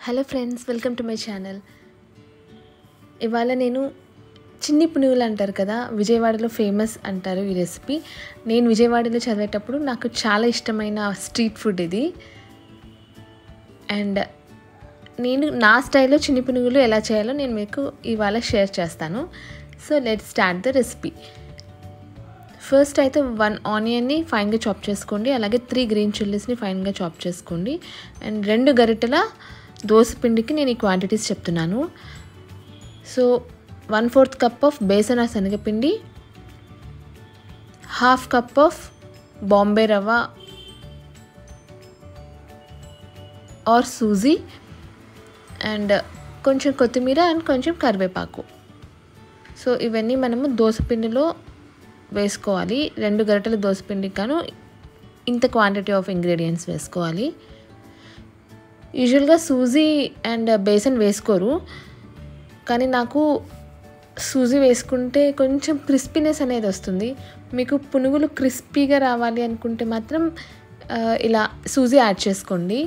hello friends welcome to my channel ఇవాళ నేను చిన్ని పునుగులు అంటారు కదా విజయవాడలో ఫేమస్ అంటారు ఈ రెసిపీ నేను విజయవాడలో చదివేటప్పుడు నాకు చాలా ఇష్టమైన స్ట్రీట్ ఫుడ్ ఇది అండ్ నేను నా స్టైల్లో చిన్ని పునుగులు ఎలా చేయాలో నేను మీకు ఇవాళ షేర్ చేస్తాను so let start the recipe first అయితే వన్ ఆనియన్ని ఫైన్గా చాప్ చేసుకోండి అలాగే త్రీ గ్రీన్ చిల్లీస్ని ఫైన్గా చాప్ చేసుకోండి అండ్ రెండు గరిటెల దోసపిండికి నేను ఈ క్వాంటిటీస్ చెప్తున్నాను so one fourth cup of besan ఆ శనగపిండి హాఫ్ కప్ ఆఫ్ బాంబే రవ్వ ఆర్ సూజీ అండ్ కొంచెం కొత్తిమీర అండ్ కొంచెం కరివేపాకు సో ఇవన్నీ మనము దోసపిండిలో వేసుకోవాలి రెండు గరిటెల దోసపిండికి గాను ఇంత క్వాంటిటీ ఆఫ్ ఇంగ్రీడియంట్స్ వేసుకోవాలి యూజువల్గా సూజీ అండ్ బేసన్ వేసుకోరు కానీ నాకు సూజీ వేసుకుంటే కొంచెం క్రిస్పీనెస్ అనేది వస్తుంది మీకు పునుగులు క్రిస్పీగా రావాలి అనుకుంటే మాత్రం ఇలా సూజీ యాడ్ చేసుకోండి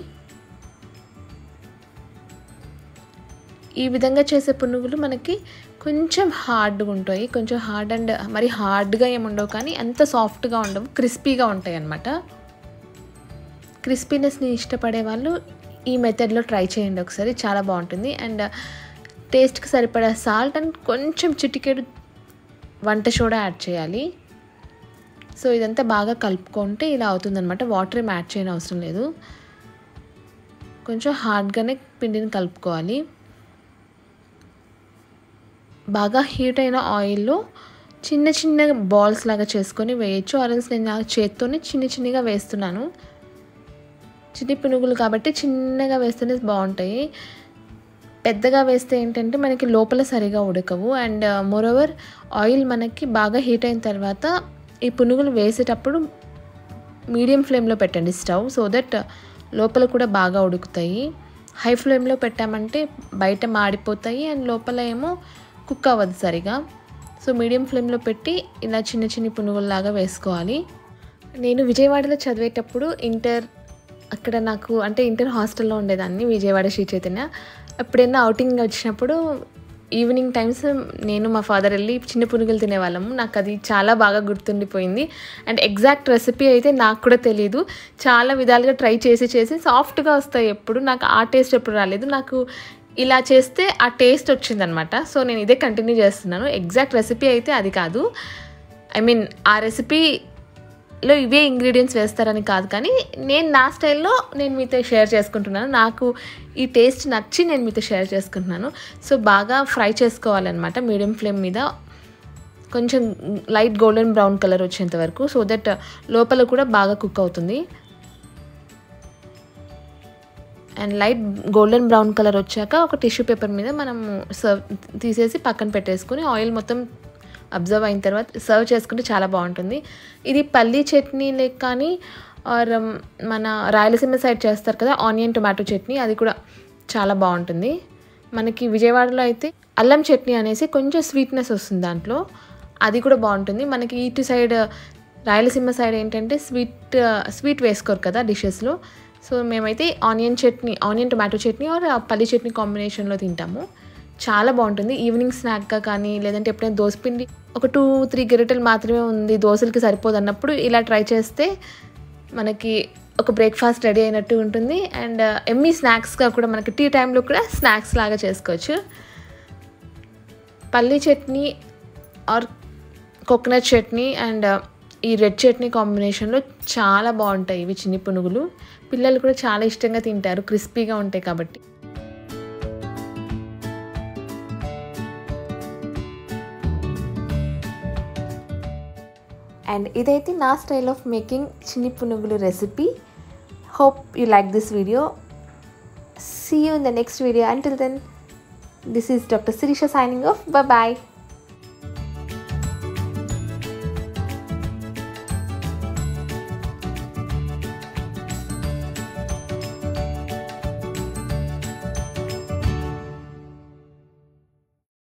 ఈ విధంగా చేసే పునుగులు మనకి కొంచెం హార్డ్గా ఉంటాయి కొంచెం హార్డ్ అండ్ మరి హార్డ్గా ఏముండవు కానీ అంత సాఫ్ట్గా ఉండవు క్రిస్పీగా ఉంటాయి అన్నమాట క్రిస్పీనెస్ని ఇష్టపడే వాళ్ళు ఈ మెథడ్లో ట్రై చేయండి ఒకసారి చాలా బాగుంటుంది అండ్ టేస్ట్కి సరిపడా సాల్ట్ అండ్ కొంచెం చిటికెడు వంట సోడా యాడ్ చేయాలి సో ఇదంతా బాగా కలుపుకుంటే ఇలా అవుతుందన్నమాట వాటర్ ఏం యాడ్ చేయని అవసరం లేదు కొంచెం హార్డ్గానే పిండిని కలుపుకోవాలి బాగా హీట్ అయిన ఆయిల్లో చిన్న చిన్న బాల్స్ లాగా చేసుకొని వేయచ్చు ఆరెల్స్ నేను నా చేత్తోనే చిన్న చిన్నగా వేస్తున్నాను చిన్ని పునుగులు కాబట్టి చిన్నగా వేస్తేనే బాగుంటాయి పెద్దగా వేస్తే ఏంటంటే మనకి లోపల సరిగా ఉడకవు అండ్ మోరోవర్ ఆయిల్ మనకి బాగా హీట్ అయిన తర్వాత ఈ పునుగులు వేసేటప్పుడు మీడియం ఫ్లేమ్లో పెట్టండి స్టవ్ సో దట్ లోపల కూడా బాగా ఉడుకుతాయి హై ఫ్లేమ్లో పెట్టామంటే బయట మాడిపోతాయి అండ్ లోపల ఏమో కుక్ అవ్వదు సరిగా సో మీడియం ఫ్లేమ్లో పెట్టి ఇలా చిన్న చిన్న పునుగుల్లాగా వేసుకోవాలి నేను విజయవాడలో చదివేటప్పుడు ఇంటర్ అక్కడ నాకు అంటే ఇంటర్ హాస్టల్లో ఉండేదాన్ని విజయవాడ శ్రీ చైతన్య ఎప్పుడైనా అవుటింగ్ వచ్చినప్పుడు ఈవినింగ్ టైమ్స్ నేను మా ఫాదర్ వెళ్ళి చిన్న పునుగులు తినేవాళ్ళము నాకు అది చాలా బాగా గుర్తుండిపోయింది అండ్ ఎగ్జాక్ట్ రెసిపీ అయితే నాకు కూడా తెలియదు చాలా విధాలుగా ట్రై చేసి చేసి సాఫ్ట్గా వస్తాయి ఎప్పుడు నాకు ఆ టేస్ట్ ఎప్పుడు రాలేదు నాకు ఇలా చేస్తే ఆ టేస్ట్ వచ్చిందనమాట సో నేను ఇదే కంటిన్యూ చేస్తున్నాను ఎగ్జాక్ట్ రెసిపీ అయితే అది కాదు ఐ మీన్ ఆ రెసిపీలో ఇవే ఇంగ్రీడియంట్స్ వేస్తారని కాదు కానీ నేను నా స్టైల్లో నేను మీతో షేర్ చేసుకుంటున్నాను నాకు ఈ టేస్ట్ నచ్చి నేను మీతో షేర్ చేసుకుంటున్నాను సో బాగా ఫ్రై చేసుకోవాలన్నమాట మీడియం ఫ్లేమ్ మీద కొంచెం లైట్ గోల్డెన్ బ్రౌన్ కలర్ వచ్చేంత వరకు సో దట్ లోపల కూడా బాగా కుక్ అవుతుంది and light golden brown colour వచ్చాక ఒక టిష్యూ పేపర్ మీద మనం సర్వ్ తీసేసి పక్కన పెట్టేసుకుని ఆయిల్ మొత్తం అబ్జర్వ్ అయిన తర్వాత సర్వ్ చేసుకుంటే చాలా బాగుంటుంది ఇది పల్లీ చట్నీ లేక కానీ ఆర్ మన రాయలసీమ సైడ్ చేస్తారు కదా ఆనియన్ టొమాటో చట్నీ అది కూడా చాలా బాగుంటుంది మనకి విజయవాడలో అయితే అల్లం చట్నీ అనేసి కొంచెం స్వీట్నెస్ వస్తుంది దాంట్లో అది కూడా బాగుంటుంది మనకి ఇటు సైడ్ రాయలసీమ సైడ్ ఏంటంటే స్వీట్ స్వీట్ వేసుకోరు కదా డిషెస్లో సో మేమైతే onion chutney onion tomato chutney or పల్లి చట్నీ కాంబినేషన్లో తింటాము చాలా బాగుంటుంది ఈవినింగ్ స్నాక్గా కానీ లేదంటే ఎప్పుడైనా దోసపిండి ఒక టూ త్రీ గరిటెలు మాత్రమే ఉంది దోశలకి సరిపోదు అన్నప్పుడు ఇలా ట్రై చేస్తే మనకి ఒక బ్రేక్ఫాస్ట్ రెడీ అయినట్టు ఉంటుంది అండ్ ఎమ్మీ స్నాక్స్గా కూడా మనకి టీ టైంలో కూడా స్నాక్స్ లాగా చేసుకోవచ్చు పల్లీ chutney or coconut chutney and ఈ రెడ్ చట్నీ కాంబినేషన్లో చాలా బాగుంటాయి ఇవి చిన్ని పునుగులు పిల్లలు కూడా చాలా ఇష్టంగా తింటారు క్రిస్పీగా ఉంటాయి కాబట్టి అండ్ ఇదైతే నా స్టైల్ ఆఫ్ మేకింగ్ చిన్ని punugulu recipe hope you like this video see you in the next video until then this is doctor Shirisha signing off bye